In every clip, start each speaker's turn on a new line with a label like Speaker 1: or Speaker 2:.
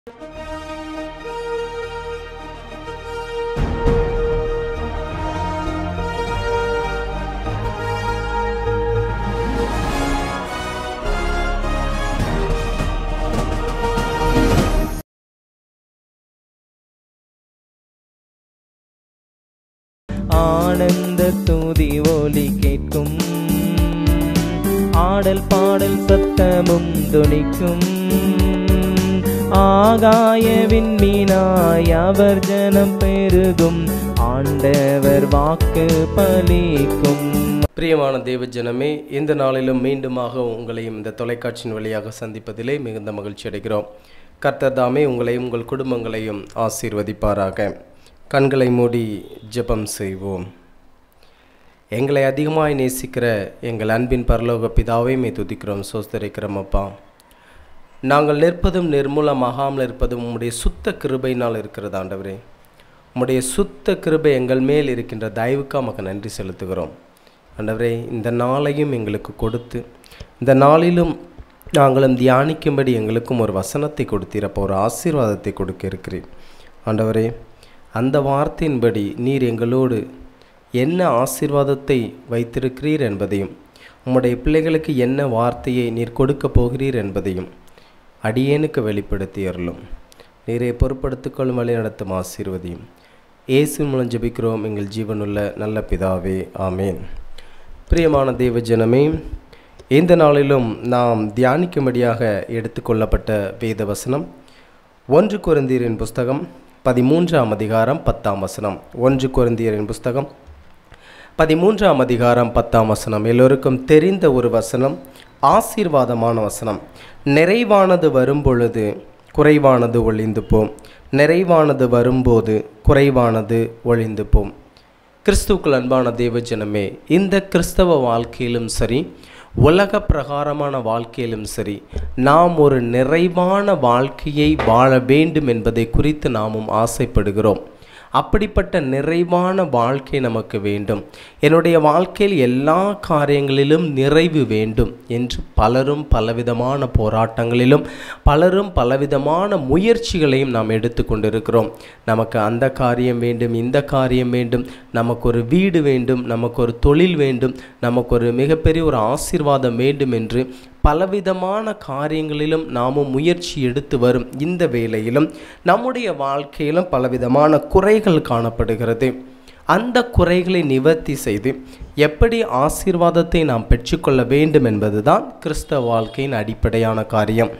Speaker 1: ஆனந்த துதி ஒலி கேட்கும் ஆடல் பாடல் சத்தமும் துணிக்கும் ஆகாய விண்மீனாய் அவர் ஜனம் பெருகும் ஆண்டவர் வாக்கு பலிக்கும் பிரியமான தேவ ஜனமே இந்த நாளிலும் மீண்டுமாக உங்களையும் இந்த தொலைக்காட்சியின் வழியாக சந்திப்பதிலே மிகுந்த மகிழ்ச்சி அடைகிறோம் கர்த்தர் தாமே உங்களையும் உங்கள் குடும்பங்களையும் ஆசீர்வதிப்பாராக கண்களை மூடி ஜெபம் செய்வோம் எங்களை அதிகமாய் நேசிக்கிற எங்கள் அன்பின் பரலோக பிதாவை மே துதிக்கிறோம் சோஸ்தரிக்கிறோம் அப்பா நாங்கள் நிற்பதும் நிர்மூலமாகாமல் இருப்பதும் உம்முடைய சுத்த கிருபையினால் இருக்கிறது ஆண்டவரே உம்முடைய சுத்த கிருபை எங்கள் மேல் இருக்கின்ற தயவுக்கு நமக்கு நன்றி செலுத்துகிறோம் ஆண்டவரே இந்த நாளையும் எங்களுக்கு கொடுத்து இந்த நாளிலும் நாங்களும் தியானிக்கும்படி எங்களுக்கும் ஒரு வசனத்தை கொடுத்தீர் அப்போ ஒரு ஆசீர்வாதத்தை கொடுக்க இருக்கிறீர் ஆண்டவரே அந்த வார்த்தையின்படி நீர் எங்களோடு என்ன ஆசீர்வாதத்தை வைத்திருக்கிறீர் என்பதையும் உம்முடைய பிள்ளைகளுக்கு என்ன வார்த்தையை நீர் கொடுக்கப் போகிறீர் என்பதையும் அடியேனுக்கு வெளிப்படுத்தி அருளும் நீரை பொறுப்படுத்திக்கொள்ளும் வழி நடத்தும் ஆசீர்வதியும் இயேசு மூலம் ஜெபிக்கிறோம் எங்கள் ஜீவனுள்ள நல்ல பிதாவே ஆமேன் பிரியமான தேவ ஜனமே இந்த நாளிலும் நாம் தியானிக்கும்படியாக எடுத்துக்கொள்ளப்பட்ட வேத வசனம் ஒன்று குருந்தீரின் புஸ்தகம் பதிமூன்றாம் அதிகாரம் பத்தாம் வசனம் ஒன்று குருந்தியரின் புஸ்தகம் பதிமூன்றாம் அதிகாரம் பத்தாம் வசனம் எல்லோருக்கும் தெரிந்த ஒரு வசனம் ஆசீர்வாதமான வசனம் நிறைவானது வரும்பொழுது குறைவானது ஒளிந்து போம் நிறைவானது வரும்போது குறைவானது ஒளிந்து போம் கிறிஸ்துக்கள் அன்பான தேவஜனமே இந்த கிறிஸ்தவ வாழ்க்கையிலும் சரி உலக பிரகாரமான வாழ்க்கையிலும் சரி நாம் ஒரு நிறைவான வாழ்க்கையை வாழ வேண்டும் என்பதை குறித்து நாமும் ஆசைப்படுகிறோம் அப்படிப்பட்ட நிறைவான வாழ்க்கை நமக்கு வேண்டும் என்னுடைய வாழ்க்கையில் எல்லா காரியங்களிலும் நிறைவு வேண்டும் என்று பலரும் பலவிதமான போராட்டங்களிலும் பலரும் பலவிதமான முயற்சிகளையும் நாம் எடுத்துக்கொண்டிருக்கிறோம் நமக்கு அந்த காரியம் வேண்டும் இந்த காரியம் வேண்டும் நமக்கு ஒரு வீடு வேண்டும் நமக்கு ஒரு தொழில் வேண்டும் நமக்கு ஒரு மிகப்பெரிய ஒரு ஆசீர்வாதம் வேண்டும் என்று பலவிதமான காரியங்களிலும் நாமும் முயற்சி எடுத்து வரும் இந்த வேளையிலும் நம்முடைய வாழ்க்கையிலும் பலவிதமான குறைகள் காணப்படுகிறது அந்த குறைகளை நிவர்த்தி செய்து எப்படி ஆசீர்வாதத்தை நாம் பெற்றுக்கொள்ள வேண்டும் என்பதுதான் கிறிஸ்தவ வாழ்க்கையின் அடிப்படையான காரியம்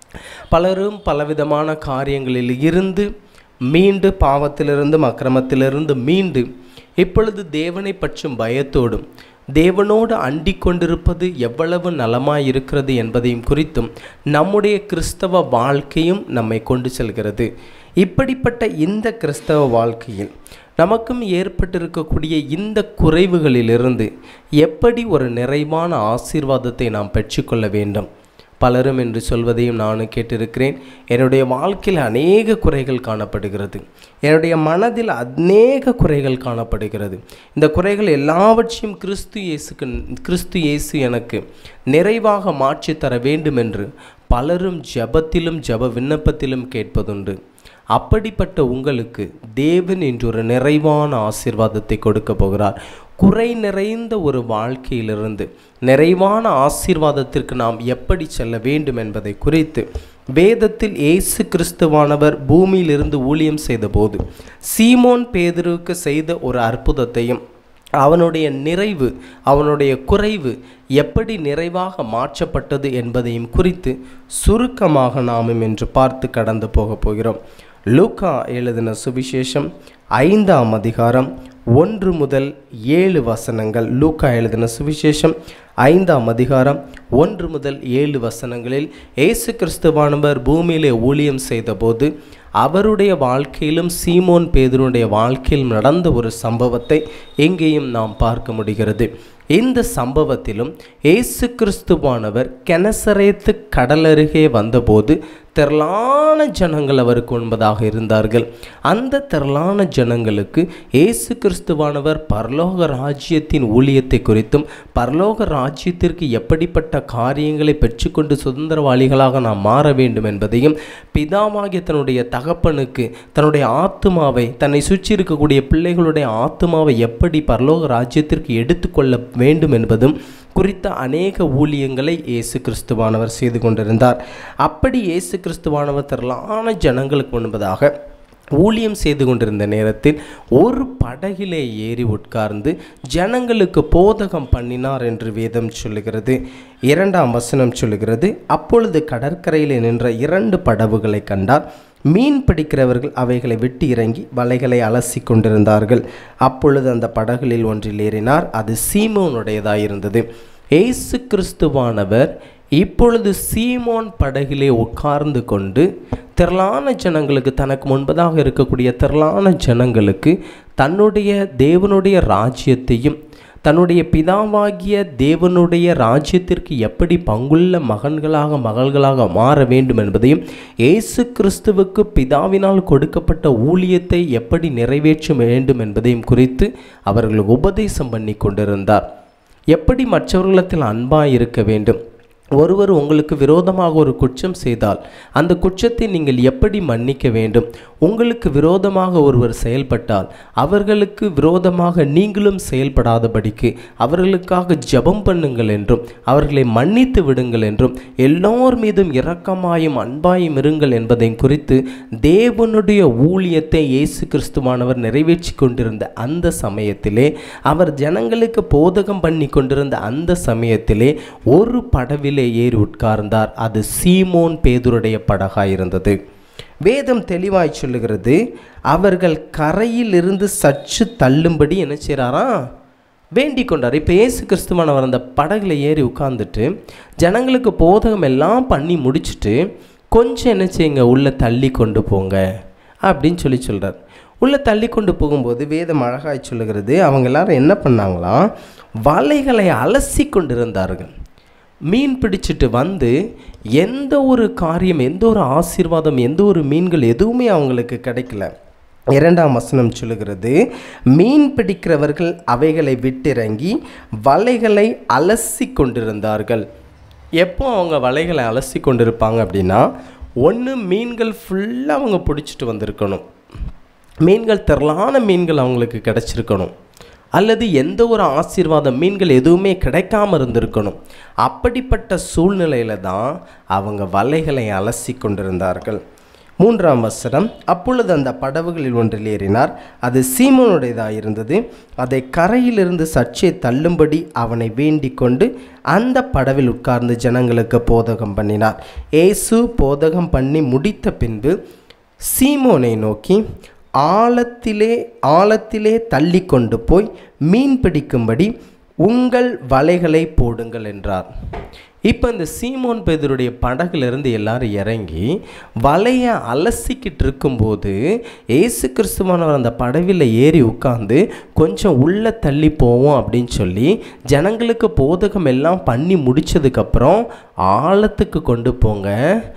Speaker 1: பலரும் பலவிதமான காரியங்களில் இருந்து மீண்டு பாவத்திலிருந்தும் அக்கிரமத்திலிருந்து மீண்டு இப்பொழுது தேவனை பற்றும் பயத்தோடும் தேவனோடு அண்டிக் கொண்டிருப்பது எவ்வளவு நலமாய் இருக்கிறது என்பதையும் குறித்தும் நம்முடைய கிறிஸ்தவ வாழ்க்கையும் நம்மை கொண்டு செல்கிறது இப்படிப்பட்ட இந்த கிறிஸ்தவ வாழ்க்கையில் நமக்கும் ஏற்பட்டிருக்கக்கூடிய இந்த குறைவுகளிலிருந்து எப்படி ஒரு நிறைவான ஆசீர்வாதத்தை நாம் பெற்றுக்கொள்ள வேண்டும் பலரும் என்று சொல்வதையும் நானும் கேட்டிருக்கிறேன் என்னுடைய வாழ்க்கையில் அநேக குறைகள் காணப்படுகிறது என்னுடைய மனதில் அநேக குறைகள் காணப்படுகிறது இந்த குறைகள் எல்லாவற்றையும் கிறிஸ்து இயேசுக்கு கிறிஸ்து இயேசு எனக்கு நிறைவாக மாற்றி தர வேண்டும் என்று பலரும் ஜபத்திலும் ஜப விண்ணப்பத்திலும் கேட்பதுண்டு அப்படிப்பட்ட உங்களுக்கு தேவன் இன்று ஒரு நிறைவான ஆசீர்வாதத்தை கொடுக்க போகிறார் குறை நிறைந்த ஒரு வாழ்க்கையிலிருந்து நிறைவான ஆசீர்வாதத்திற்கு நாம் எப்படி செல்ல வேண்டும் என்பதை குறித்து வேதத்தில் இயேசு கிறிஸ்துவானவர் பூமியிலிருந்து ஊழியம் செய்தபோது சீமோன் பேதுருவுக்கு செய்த ஒரு அற்புதத்தையும் அவனுடைய நிறைவு அவனுடைய குறைவு எப்படி நிறைவாக மாற்றப்பட்டது என்பதையும் குறித்து சுருக்கமாக நாமும் என்று பார்த்து கடந்து போகப் போகிறோம் லூக்கா எழுதின சுவிசேஷம் ஐந்தாம் அதிகாரம் ஒன்று முதல் ஏழு வசனங்கள் லூக்கா எழுதின சுவிசேஷம் ஐந்தாம் அதிகாரம் ஒன்று முதல் ஏழு வசனங்களில் இயேசு கிறிஸ்துவானவர் பூமியிலே ஊழியம் செய்தபோது அவருடைய வாழ்க்கையிலும் சீமோன் பேதருடைய வாழ்க்கையில் நடந்த ஒரு சம்பவத்தை எங்கேயும் நாம் பார்க்க முடிகிறது இந்த சம்பவத்திலும் இயேசு கிறிஸ்துவானவர் கெனசரேத்து கடலருகே வந்தபோது திரளான ஜனங்கள் அவருக்கு முன்பதாக இருந்தார்கள் அந்த திரளான ஜனங்களுக்கு இயேசு கிறிஸ்துவானவர் பரலோக ராஜ்யத்தின் ஊழியத்தை குறித்தும் பரலோக ராஜ்யத்திற்கு எப்படிப்பட்ட காரியங்களை பெற்றுக்கொண்டு சுதந்திரவாளிகளாக நாம் மாற வேண்டும் என்பதையும் பிதாவாகிய தன்னுடைய தகப்பனுக்கு தன்னுடைய ஆத்துமாவை தன்னை சுற்றி இருக்கக்கூடிய பிள்ளைகளுடைய ஆத்துமாவை எப்படி பரலோக ராஜ்யத்திற்கு எடுத்துக்கொள்ள வேண்டும் என்பதும் குறித்த அநேக ஊழியங்களை இயேசு கிறிஸ்துவானவர் செய்து கொண்டிருந்தார் அப்படி இயேசு கிறிஸ்துவானவர் திரளான ஜனங்களுக்கு முன்பதாக ஊழியம் செய்து கொண்டிருந்த நேரத்தில் ஒரு படகிலே ஏறி உட்கார்ந்து ஜனங்களுக்கு போதகம் பண்ணினார் என்று வேதம் சொல்லுகிறது இரண்டாம் வசனம் சொல்லுகிறது அப்பொழுது கடற்கரையில் நின்ற இரண்டு படகுகளை கண்டார் மீன் பிடிக்கிறவர்கள் அவைகளை விட்டு இறங்கி வலைகளை அலசி கொண்டிருந்தார்கள் அப்பொழுது அந்த படகுகளில் ஒன்றில் ஏறினார் அது சீமோனுடையதாயிருந்தது ஏசு கிறிஸ்துவானவர் இப்பொழுது சீமோன் படகிலே உட்கார்ந்து கொண்டு திரளான ஜனங்களுக்கு தனக்கு முன்பதாக இருக்கக்கூடிய திரளான ஜனங்களுக்கு தன்னுடைய தேவனுடைய ராஜ்யத்தையும் தன்னுடைய பிதாவாகிய தேவனுடைய ராஜ்யத்திற்கு எப்படி பங்குள்ள மகன்களாக மகள்களாக மாற வேண்டும் என்பதையும் இயேசு கிறிஸ்துவுக்கு பிதாவினால் கொடுக்கப்பட்ட ஊழியத்தை எப்படி நிறைவேற்ற வேண்டும் என்பதையும் குறித்து அவர்கள் உபதேசம் பண்ணி கொண்டிருந்தார் எப்படி மற்றவர்களிடத்தில் அன்பாக இருக்க வேண்டும் ஒருவர் உங்களுக்கு விரோதமாக ஒரு குற்றம் செய்தால் அந்த குற்றத்தை நீங்கள் எப்படி மன்னிக்க வேண்டும் உங்களுக்கு விரோதமாக ஒருவர் செயல்பட்டால் அவர்களுக்கு விரோதமாக நீங்களும் செயல்படாதபடிக்கு அவர்களுக்காக ஜெபம் பண்ணுங்கள் என்றும் அவர்களை மன்னித்து விடுங்கள் என்றும் எல்லோர் மீதும் இரக்கமாயும் அன்பாயும் இருங்கள் என்பதையும் குறித்து தேவனுடைய ஊழியத்தை இயேசு கிறிஸ்துவானவர் நிறைவேற்றி கொண்டிருந்த அந்த சமயத்திலே அவர் ஜனங்களுக்கு போதகம் பண்ணி கொண்டிருந்த அந்த சமயத்திலே ஒரு படவிலே ஏறி உட்கார்ந்தார் அது சீமோன் பேதுருடைய படகாய் இருந்தது வேதம் தெளிவாய் சொல்லுகிறது அவர்கள் கரையிலிருந்து சற்று தள்ளும்படி என்ன செய்கிறாராம் வேண்டிக் கொண்டார் இப்போ இயேசு கிறிஸ்துவானவர் அந்த படகுல ஏறி உட்கார்ந்துட்டு ஜனங்களுக்கு போதகம் எல்லாம் பண்ணி முடிச்சுட்டு கொஞ்சம் என்ன செய்யுங்க உள்ளே தள்ளி கொண்டு போங்க அப்படின்னு சொல்லி சொல்கிறார் உள்ளே தள்ளி கொண்டு போகும்போது வேதம் அழகாய் சொல்லுகிறது அவங்க எல்லாரும் என்ன பண்ணாங்களாம் வலைகளை அலசி கொண்டிருந்தார்கள் மீன் பிடிச்சிட்டு வந்து எந்த ஒரு காரியம் எந்த ஒரு ஆசீர்வாதம் எந்த ஒரு மீன்கள் எதுவுமே அவங்களுக்கு கிடைக்கல இரண்டாம் வசனம் சொல்லுகிறது மீன் பிடிக்கிறவர்கள் அவைகளை விட்டிறங்கி வலைகளை அலசி கொண்டிருந்தார்கள் எப்போ அவங்க வலைகளை அலசி கொண்டிருப்பாங்க அப்படின்னா ஒன்று மீன்கள் ஃபுல்லாக அவங்க பிடிச்சிட்டு வந்திருக்கணும் மீன்கள் திரளான மீன்கள் அவங்களுக்கு கிடச்சிருக்கணும் அல்லது எந்த ஒரு ஆசீர்வாதம் மீன்கள் எதுவுமே கிடைக்காம இருந்திருக்கணும் அப்படிப்பட்ட சூழ்நிலையில் தான் அவங்க வலைகளை அலசி கொண்டிருந்தார்கள் மூன்றாம் வசனம் அப்பொழுது அந்த படவுகளில் ஒன்றில் ஏறினார் அது சீமோனுடையதாக இருந்தது அதை கரையிலிருந்து சற்றே தள்ளும்படி அவனை வேண்டிக் கொண்டு அந்த படவில் உட்கார்ந்து ஜனங்களுக்கு போதகம் பண்ணினார் ஏசு போதகம் பண்ணி முடித்த பின்பு சீமோனை நோக்கி ஆழத்திலே ஆழத்திலே தள்ளி கொண்டு போய் மீன் பிடிக்கும்படி உங்கள் வலைகளை போடுங்கள் என்றார் இப்போ இந்த சீமோன் பேதருடைய படகுலேருந்து எல்லாரும் இறங்கி வலையை அலசிக்கிட்டு இருக்கும்போது ஏசு கிறிஸ்துவானவர் அந்த படவில் ஏறி உட்காந்து கொஞ்சம் உள்ளே தள்ளி போவோம் அப்படின்னு சொல்லி ஜனங்களுக்கு போதகம் எல்லாம் பண்ணி முடிச்சதுக்கப்புறம் ஆழத்துக்கு கொண்டு போங்க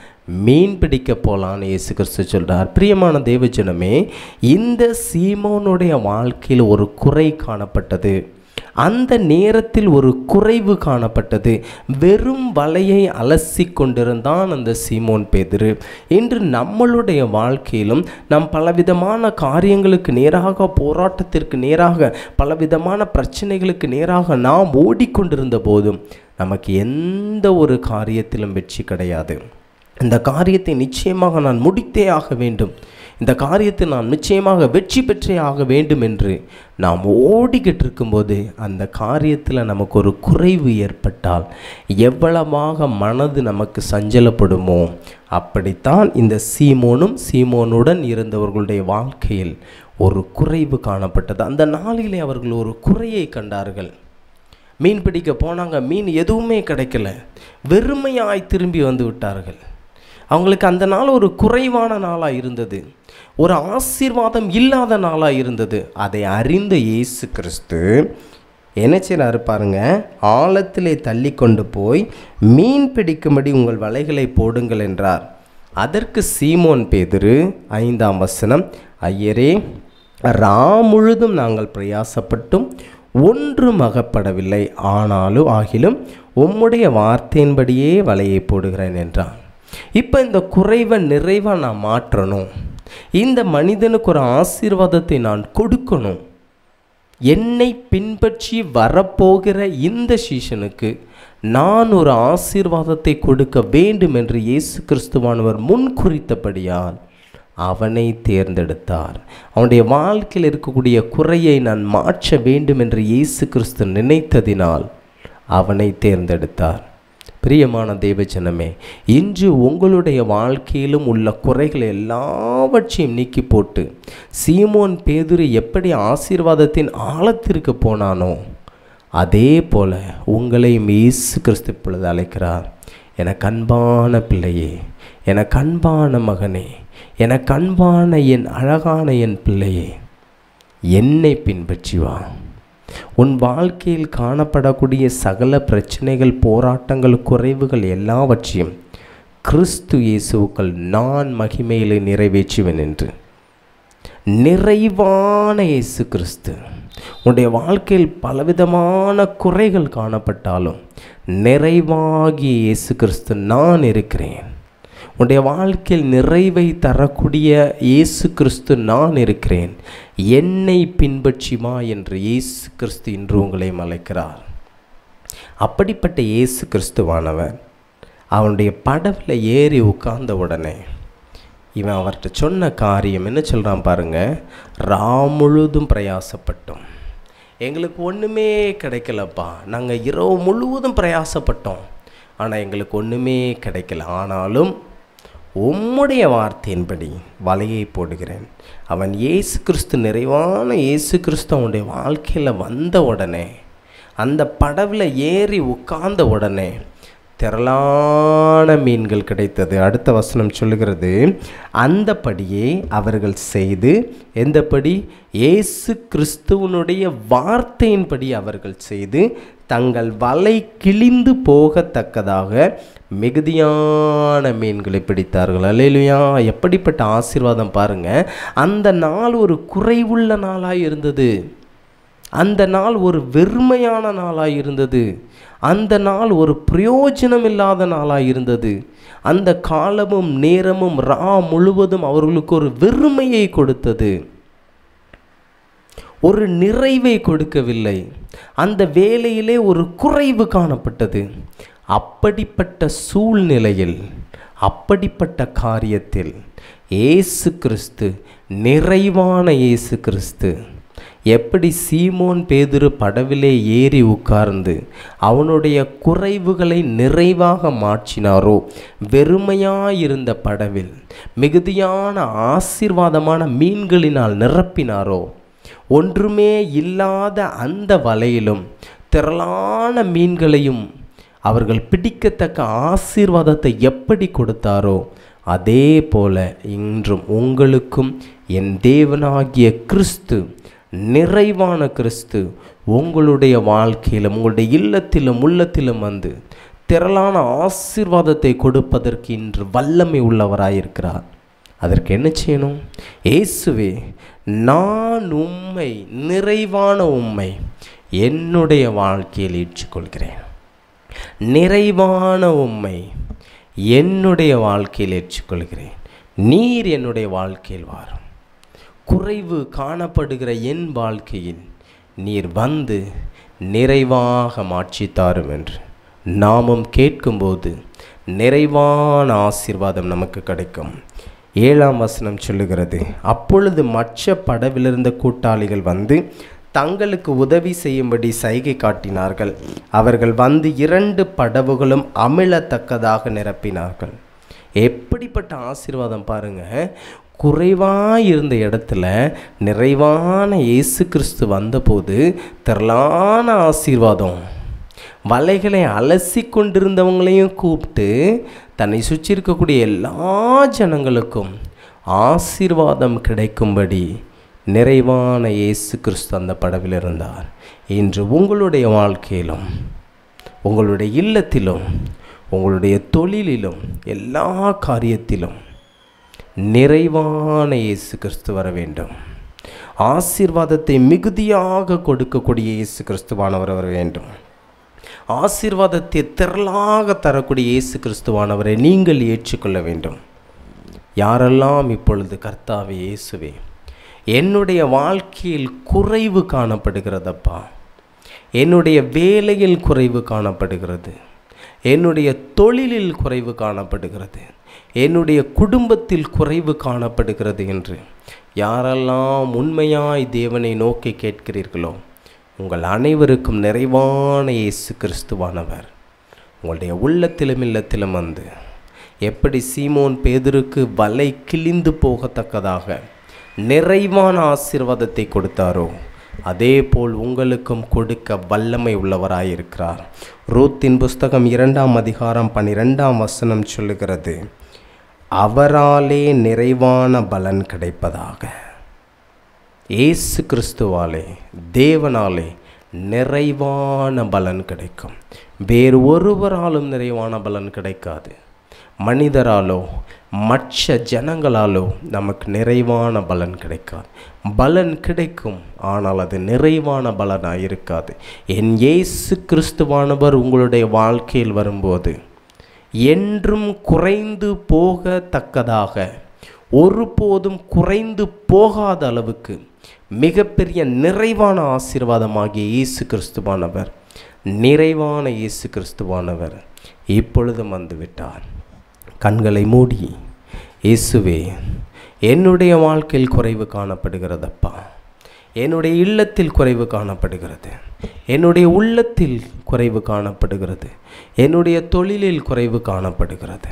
Speaker 1: மீன் பிடிக்க போகலான்னு இயேசு கிறிஸ்து சொல்கிறார் பிரியமான தேவஜனமே இந்த சீமோனுடைய வாழ்க்கையில் ஒரு குறை காணப்பட்டது அந்த நேரத்தில் ஒரு குறைவு காணப்பட்டது வெறும் வலையை அலசி கொண்டிருந்தான் அந்த சீமோன் பேதிரு இன்று நம்மளுடைய வாழ்க்கையிலும் நம் பலவிதமான காரியங்களுக்கு நேராக போராட்டத்திற்கு நேராக பலவிதமான பிரச்சனைகளுக்கு நேராக நாம் ஓடிக்கொண்டிருந்த போதும் நமக்கு எந்த ஒரு காரியத்திலும் வெற்றி கிடையாது இந்த காரியத்தை நிச்சயமாக நான் முடித்தே ஆக வேண்டும் இந்த காரியத்தை நான் நிச்சயமாக வெற்றி பெற்றே ஆக வேண்டும் என்று நாம் ஓடிக்கிட்டு இருக்கும்போது அந்த காரியத்தில் நமக்கு ஒரு குறைவு ஏற்பட்டால் எவ்வளவாக மனது நமக்கு சஞ்சலப்படுமோ அப்படித்தான் இந்த சீமோனும் சீமோனுடன் இருந்தவர்களுடைய வாழ்க்கையில் ஒரு குறைவு காணப்பட்டது அந்த நாளிலே அவர்கள் ஒரு குறையை கண்டார்கள் மீன் பிடிக்க போனாங்க மீன் எதுவுமே கிடைக்கல வெறுமையாய் திரும்பி வந்து விட்டார்கள் அவங்களுக்கு அந்த நாள் ஒரு குறைவான நாளாக இருந்தது ஒரு ஆசீர்வாதம் இல்லாத நாளாக இருந்தது அதை அறிந்த இயேசு கிறிஸ்து என்ன செய்கிறாரு பாருங்க ஆழத்திலே தள்ளி கொண்டு போய் மீன் பிடிக்கும்படி உங்கள் வலைகளை போடுங்கள் என்றார் அதற்கு சீமோன் பேதுரு ஐந்தாம் வசனம் ஐயரே ரா முழுதும் நாங்கள் பிரயாசப்பட்டும் ஒன்றும் அகப்படவில்லை ஆனாலும் ஆகிலும் உம்முடைய வார்த்தையின்படியே வலையை போடுகிறேன் என்றான் இப்போ இந்த குறைவை நிறைவாக நான் மாற்றணும் இந்த மனிதனுக்கு ஒரு ஆசீர்வாதத்தை நான் கொடுக்கணும் என்னை பின்பற்றி வரப்போகிற இந்த சீஷனுக்கு நான் ஒரு ஆசீர்வாதத்தை கொடுக்க வேண்டும் என்று இயேசு கிறிஸ்துவானவர் முன் குறித்தபடியால் அவனை தேர்ந்தெடுத்தார் அவனுடைய வாழ்க்கையில் இருக்கக்கூடிய குறையை நான் மாற்ற வேண்டும் என்று இயேசு கிறிஸ்து நினைத்ததினால் அவனை தேர்ந்தெடுத்தார் பிரியமான தேவஜனமே இன்று உங்களுடைய வாழ்க்கையிலும் உள்ள குறைகள் எல்லாவற்றையும் நீக்கி போட்டு சீமோன் பேதுரு எப்படி ஆசீர்வாதத்தின் ஆழத்திற்கு போனானோ அதே போல உங்களையும் இயேசு கிறிஸ்து இப்பொழுது அழைக்கிறார் எனக்கு அன்பான பிள்ளையே எனக்கு அன்பான மகனே எனக்கு அன்பான என் அழகான என் பிள்ளையே என்னை பின்பற்றி வா உன் வாழ்க்கையில் காணப்படக்கூடிய சகல பிரச்சனைகள் போராட்டங்கள் குறைவுகள் எல்லாவற்றையும் கிறிஸ்து இயேசுக்கள் நான் மகிமையிலே நிறைவேற்றுவேன் என்று நிறைவான இயேசு கிறிஸ்து உன்னுடைய வாழ்க்கையில் பலவிதமான குறைகள் காணப்பட்டாலும் நிறைவாகிய இயேசு கிறிஸ்து நான் இருக்கிறேன் உன்னுடைய வாழ்க்கையில் நிறைவை தரக்கூடிய இயேசு கிறிஸ்து நான் இருக்கிறேன் என்னை பின்பற்றிமா என்று இயேசு கிறிஸ்து இன்று உங்களை அழைக்கிறார் அப்படிப்பட்ட இயேசு கிறிஸ்துவானவர் அவனுடைய படவில் ஏறி உட்கார்ந்த உடனே இவன் அவர்கிட்ட சொன்ன காரியம் என்ன சொல்கிறான் பாருங்க ரா முழுதும் பிரயாசப்பட்டோம் எங்களுக்கு ஒன்றுமே கிடைக்கலப்பா நாங்கள் இரவு முழுவதும் பிரயாசப்பட்டோம் ஆனால் எங்களுக்கு ஒன்றுமே கிடைக்கல ஆனாலும் உம்முடைய வார்த்தையின்படி வலையை போடுகிறேன் அவன் இயேசு கிறிஸ்து நிறைவான இயேசு கிறிஸ்து அவனுடைய வாழ்க்கையில் வந்த உடனே அந்த படவில் ஏறி உட்கார்ந்த உடனே திரளான மீன்கள் கிடைத்தது அடுத்த வசனம் சொல்லுகிறது அந்தபடியே அவர்கள் செய்து எந்தபடி இயேசு கிறிஸ்துவனுடைய வார்த்தையின்படி அவர்கள் செய்து தங்கள் வலை கிழிந்து போகத்தக்கதாக மிகுதியான மீன்களை பிடித்தார்கள் அல்லேலுயா எப்படிப்பட்ட ஆசீர்வாதம் பாருங்க அந்த நாள் ஒரு குறைவுள்ள நாளாக இருந்தது அந்த நாள் ஒரு வெறுமையான நாளாக இருந்தது அந்த நாள் ஒரு பிரயோஜனம் இல்லாத நாளாக இருந்தது அந்த காலமும் நேரமும் ரா முழுவதும் அவர்களுக்கு ஒரு வெறுமையை கொடுத்தது ஒரு நிறைவை கொடுக்கவில்லை அந்த வேலையிலே ஒரு குறைவு காணப்பட்டது அப்படிப்பட்ட சூழ்நிலையில் அப்படிப்பட்ட காரியத்தில் இயேசு கிறிஸ்து நிறைவான இயேசு கிறிஸ்து எப்படி சீமோன் பேதுரு படவிலே ஏறி உட்கார்ந்து அவனுடைய குறைவுகளை நிறைவாக மாற்றினாரோ வெறுமையாயிருந்த படவில் மிகுதியான ஆசீர்வாதமான மீன்களினால் நிரப்பினாரோ ஒன்றுமே இல்லாத அந்த வலையிலும் திரளான மீன்களையும் அவர்கள் பிடிக்கத்தக்க ஆசீர்வாதத்தை எப்படி கொடுத்தாரோ அதே போல இன்றும் உங்களுக்கும் என் தேவனாகிய கிறிஸ்து நிறைவான கிறிஸ்து உங்களுடைய வாழ்க்கையிலும் உங்களுடைய இல்லத்திலும் உள்ளத்திலும் வந்து திரளான ஆசீர்வாதத்தை கொடுப்பதற்கு இன்று வல்லமை உள்ளவராயிருக்கிறார் அதற்கு என்ன செய்யணும் இயேசுவே நான் உம்மை நிறைவான உம்மை என்னுடைய வாழ்க்கையில் ஏற்றுக்கொள்கிறேன் நிறைவான உம்மை என்னுடைய வாழ்க்கையில் ஏற்றுக்கொள்கிறேன் நீர் என்னுடைய வாழ்க்கையில் வாரும் குறைவு காணப்படுகிற என் வாழ்க்கையில் நீர் வந்து நிறைவாக மாற்றி தாரும் என்று நாமும் கேட்கும்போது நிறைவான ஆசீர்வாதம் நமக்கு கிடைக்கும் ஏழாம் வசனம் சொல்லுகிறது அப்பொழுது மற்ற படவிலிருந்த கூட்டாளிகள் வந்து தங்களுக்கு உதவி செய்யும்படி சைகை காட்டினார்கள் அவர்கள் வந்து இரண்டு படவுகளும் அமிழத்தக்கதாக நிரப்பினார்கள் எப்படிப்பட்ட ஆசீர்வாதம் பாருங்க குறைவாக இருந்த இடத்துல நிறைவான இயேசு கிறிஸ்து வந்தபோது திரளான ஆசீர்வாதம் வலைகளை அலசி கொண்டிருந்தவங்களையும் கூப்பிட்டு தன்னை சுற்றி இருக்கக்கூடிய எல்லா ஜனங்களுக்கும் ஆசீர்வாதம் கிடைக்கும்படி நிறைவான இயேசு கிறிஸ்து அந்த படவில் இருந்தார் இன்று உங்களுடைய வாழ்க்கையிலும் உங்களுடைய இல்லத்திலும் உங்களுடைய தொழிலிலும் எல்லா காரியத்திலும் நிறைவான இயேசு கிறிஸ்து வர வேண்டும் ஆசீர்வாதத்தை மிகுதியாக கொடுக்கக்கூடிய இயேசு கிறிஸ்துவானவர் வர வேண்டும் ஆசீர்வாதத்தை திரளாக தரக்கூடிய இயேசு கிறிஸ்துவானவரை நீங்கள் ஏற்றுக்கொள்ள வேண்டும் யாரெல்லாம் இப்பொழுது கர்த்தாவே இயேசுவே என்னுடைய வாழ்க்கையில் குறைவு காணப்படுகிறதப்பா என்னுடைய வேலையில் குறைவு காணப்படுகிறது என்னுடைய தொழிலில் குறைவு காணப்படுகிறது என்னுடைய குடும்பத்தில் குறைவு காணப்படுகிறது என்று யாரெல்லாம் உண்மையாய் தேவனை நோக்கி கேட்கிறீர்களோ உங்கள் அனைவருக்கும் நிறைவான இயேசு கிறிஸ்துவானவர் உங்களுடைய உள்ளத்திலும் இல்லத்திலும் வந்து எப்படி சீமோன் பேதருக்கு வலை கிழிந்து போகத்தக்கதாக நிறைவான ஆசீர்வாதத்தை கொடுத்தாரோ அதே போல் உங்களுக்கும் கொடுக்க வல்லமை உள்ளவராயிருக்கிறார் ரூத்தின் புஸ்தகம் இரண்டாம் அதிகாரம் பன்னிரெண்டாம் வசனம் சொல்லுகிறது அவராலே நிறைவான பலன் கிடைப்பதாக இயேசு கிறிஸ்துவாலே தேவனாலே நிறைவான பலன் கிடைக்கும் வேறு ஒருவராலும் நிறைவான பலன் கிடைக்காது மனிதராலோ மற்ற ஜனங்களாலோ நமக்கு நிறைவான பலன் கிடைக்காது பலன் கிடைக்கும் ஆனால் அது நிறைவான பலனாக இருக்காது என் இயேசு கிறிஸ்துவானவர் உங்களுடைய வாழ்க்கையில் வரும்போது என்றும் குறைந்து போகத்தக்கதாக ஒருபோதும் குறைந்து போகாத அளவுக்கு மிகப்பெரிய நிறைவான ஆசீர்வாதமாகிய இயேசு கிறிஸ்துவானவர் நிறைவான இயேசு கிறிஸ்துவானவர் இப்பொழுதும் வந்துவிட்டார் கண்களை மூடி இயேசுவே என்னுடைய வாழ்க்கையில் குறைவு காணப்படுகிறதப்பா என்னுடைய இல்லத்தில் குறைவு காணப்படுகிறது என்னுடைய உள்ளத்தில் குறைவு காணப்படுகிறது என்னுடைய தொழிலில் குறைவு காணப்படுகிறது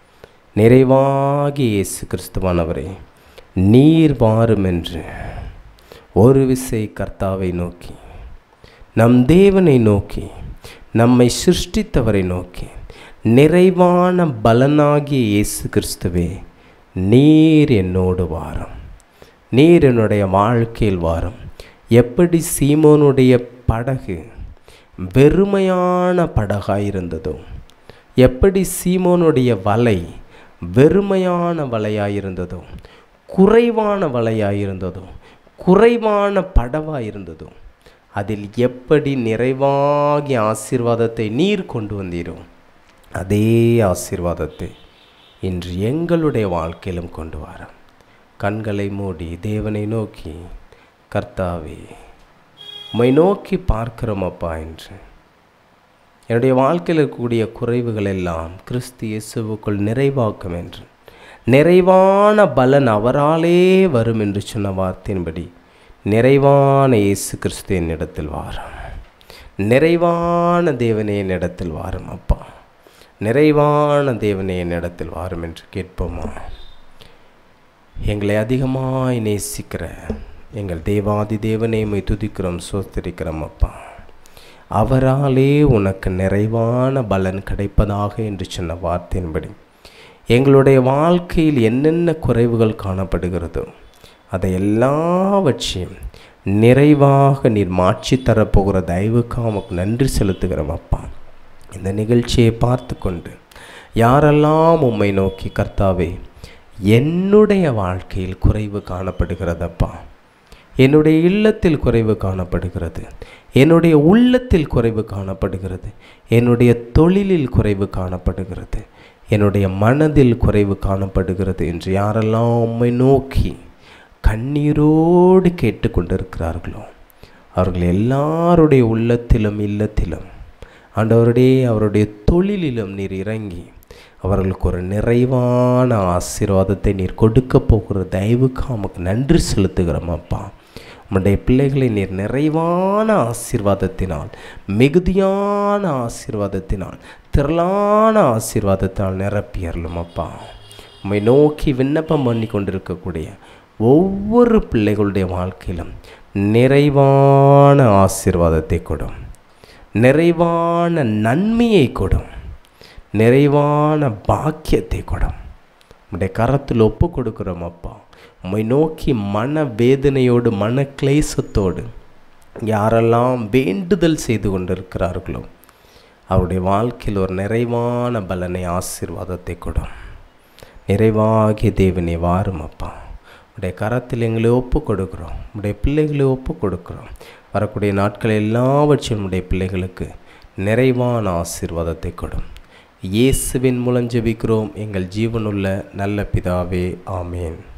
Speaker 1: நிறைவாகி இயேசு கிறிஸ்துவானவரே நீர் வாரும் என்று ஒரு விசை கர்த்தாவை நோக்கி நம் தேவனை நோக்கி நம்மை சிருஷ்டித்தவரை நோக்கி நிறைவான பலனாகிய இயேசு கிறிஸ்துவே நீர் என்னோடு வாரம் நீர் என்னுடைய வாழ்க்கையில் வாரம் எப்படி சீமோனுடைய படகு வெறுமையான படகாக இருந்ததோ எப்படி சீமோனுடைய வலை வெறுமையான வலையாக இருந்ததோ குறைவான வலையாக இருந்ததோ குறைவான படவாக இருந்ததோ அதில் எப்படி நிறைவாகி ஆசீர்வாதத்தை நீர் கொண்டு வந்தீரோ அதே ஆசீர்வாதத்தை இன்று எங்களுடைய வாழ்க்கையிலும் கொண்டு வரோம் கண்களை மூடி தேவனை நோக்கி கர்த்தாவே உம்மை நோக்கி பார்க்கிறோம் அப்பா என்று என்னுடைய வாழ்க்கையில் இருக்கக்கூடிய குறைவுகள் எல்லாம் கிறிஸ்து இயேசுவுக்குள் நிறைவாக்கும் என்று நிறைவான பலன் அவராலே வரும் என்று சொன்ன வார்த்தையின்படி நிறைவான இயேசு கிறிஸ்து என்னிடத்தில் வாரும் நிறைவான தேவனே என்னிடத்தில் வாரும் அப்பா நிறைவான தேவனே என்னிடத்தில் வாரும் என்று கேட்போமா எங்களை அதிகமாய் நேசிக்கிற எங்கள் தேவாதி தேவனே மை துதிக்கிறோம் சோஸ்திரிக்கிறோம் அப்பா அவராலே உனக்கு நிறைவான பலன் கிடைப்பதாக என்று சொன்ன வார்த்தையின்படி எங்களுடைய வாழ்க்கையில் என்னென்ன குறைவுகள் காணப்படுகிறதோ அதை எல்லாவற்றையும் நிறைவாக நீர் மாற்றி தரப்போகிற தயவுக்கு உமக்கு நன்றி செலுத்துகிறோம் அப்பா இந்த நிகழ்ச்சியை பார்த்து கொண்டு யாரெல்லாம் உம்மை நோக்கி கர்த்தாவே என்னுடைய வாழ்க்கையில் குறைவு காணப்படுகிறதப்பா என்னுடைய இல்லத்தில் குறைவு காணப்படுகிறது என்னுடைய உள்ளத்தில் குறைவு காணப்படுகிறது என்னுடைய தொழிலில் குறைவு காணப்படுகிறது என்னுடைய மனதில் குறைவு காணப்படுகிறது என்று யாரெல்லாம் உம்மை நோக்கி கண்ணீரோடு கேட்டுக்கொண்டிருக்கிறார்களோ அவர்கள் எல்லாருடைய உள்ளத்திலும் இல்லத்திலும் ஆண்டவருடைய அவருடைய தொழிலிலும் நீர் இறங்கி அவர்களுக்கு ஒரு நிறைவான ஆசீர்வாதத்தை நீர் கொடுக்க போகிற தயவுக்கு நமக்கு நன்றி செலுத்துகிறோம் அப்பா உம்முடைய பிள்ளைகளை நீர் நிறைவான ஆசீர்வாதத்தினால் மிகுதியான ஆசீர்வாதத்தினால் திரளான ஆசீர்வாதத்தினால் நிரப்பியறலும் அப்பா உம்மை நோக்கி விண்ணப்பம் பண்ணி கொண்டிருக்கக்கூடிய ஒவ்வொரு பிள்ளைகளுடைய வாழ்க்கையிலும் நிறைவான ஆசீர்வாதத்தை கொடும் நிறைவான நன்மையை கொடும் நிறைவான பாக்கியத்தை கொடும் உடைய கரத்தில் ஒப்பு கொடுக்குறோம் அப்பா உம்மை நோக்கி மன வேதனையோடு மன கிளேசத்தோடு யாரெல்லாம் வேண்டுதல் செய்து கொண்டிருக்கிறார்களோ அவருடைய வாழ்க்கையில் ஒரு நிறைவான பலனை ஆசீர்வாதத்தை கொடும் நிறைவாகிய தேவனை வாரும் அப்பா உடைய கரத்தில் எங்களை ஒப்பு கொடுக்குறோம் உடைய பிள்ளைகளை ஒப்பு கொடுக்குறோம் வரக்கூடிய நாட்கள் எல்லாவற்றையும் உடைய பிள்ளைகளுக்கு நிறைவான ஆசீர்வாதத்தை கொடும் இயேசுவின் மூலம் ஜெபிக்கிறோம் எங்கள் ஜீவனுள்ள நல்ல பிதாவே ஆமேன்